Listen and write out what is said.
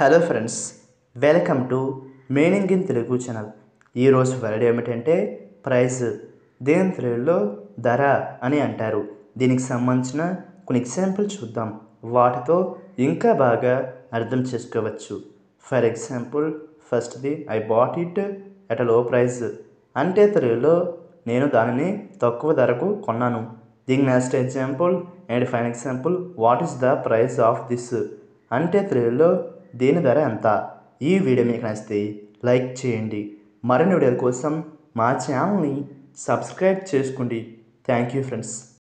hello friends welcome to meaning in Telugu channel ఈరోజు word ఏమిటంటే price దేని తెలుగులో ధర అని అంటారు దీనికి సంబంధించిన కొన్ని ఎగ్జాంపుల్ చూద్దాం వాటితో ఇంకా బాగా అర్థం చేసుకోవచ్చు ఫర్ ఎగ్జాంపుల్ ఫస్ట్ది I bought it at low price అంటే తెలుగులో నేను దానిని తక్కువ ధరకు కొన్నాను దీని next example and fine example what is the price of this అంటే తెలుగులో దీని ధర ఎంత ఈ వీడియో మీకు నచ్చితే లైక్ చేయండి మరిన్ని వీడియోల కోసం మా ఛానల్ని సబ్స్క్రైబ్ చేసుకోండి థ్యాంక్ యూ ఫ్రెండ్స్